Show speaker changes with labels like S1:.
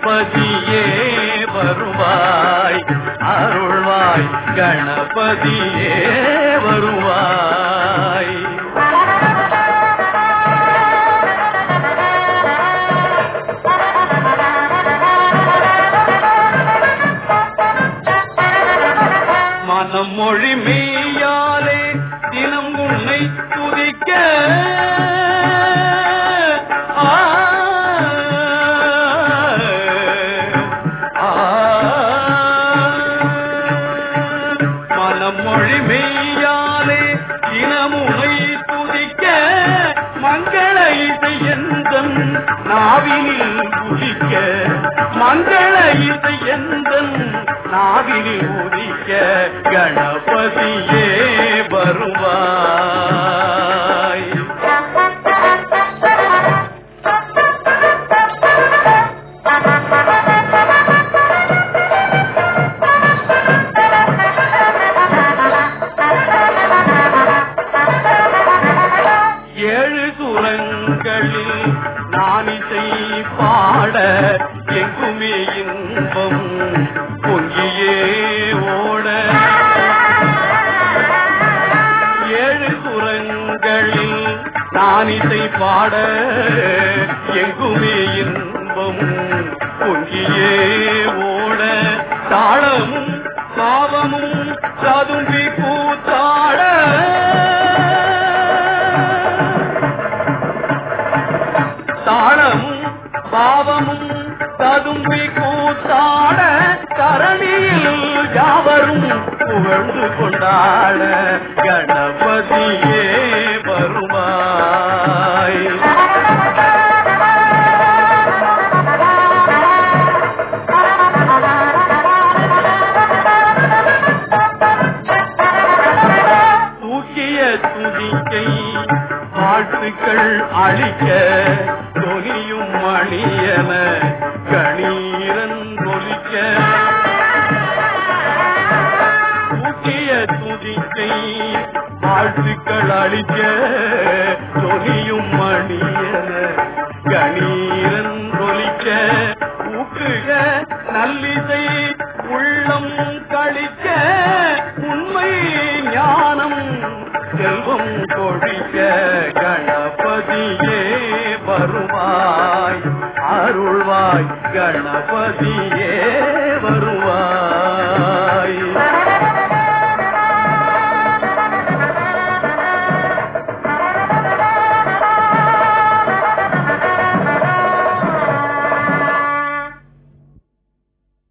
S1: கணபதியே வருவாய் அருள்வாய் கணபதியே வருவாய் மனம் மொழி மெய்யாலே தினம் உன்னை துதிக்க ஆ, ஆ, மனம் மொழி மெய்யாலே தினம் உன்னை துதிக்க மங்கள இசை எந்தன் நாவினில் குடிக்க மங்கள இசை எந்தன் நாவினில் உதிக்க கணபதியே வருவாய் ஏழு சுரங்களில் நான் இசை பாட எங்குமே இன்பம் பொங்கியே ஓட ஏழு சுரங்களில் நான் இசை பாட எங்குமே இன்பம் பொங்கியே ஓட தாளமும் பாவமும் சதும்பி கூத்தாட தாளமும் பாவமும் ததும்பி கூத்தாட கரணியில் யாவரும் புகழ்ந்து கொண்டாட கணபதியே வருவாய் தூக்கிய துதிக்கை வாழ்த்துக்கள் அழிக்க தொனியும் மணியன கணீரன் ஒலிக்க தூக்கிய துதிக்கை வாழ்த்துக்கள் அழிக்க தொனியும் மணியன கணீரன் ஒலிக்க ஊக்குக நல்லிசை உள்ளம் கழிக்க உண்மை ஞானம் செல்வம் கொழிக்க கணபதியே வருவாய் அருள்வாய் கணபதியே வருவாய்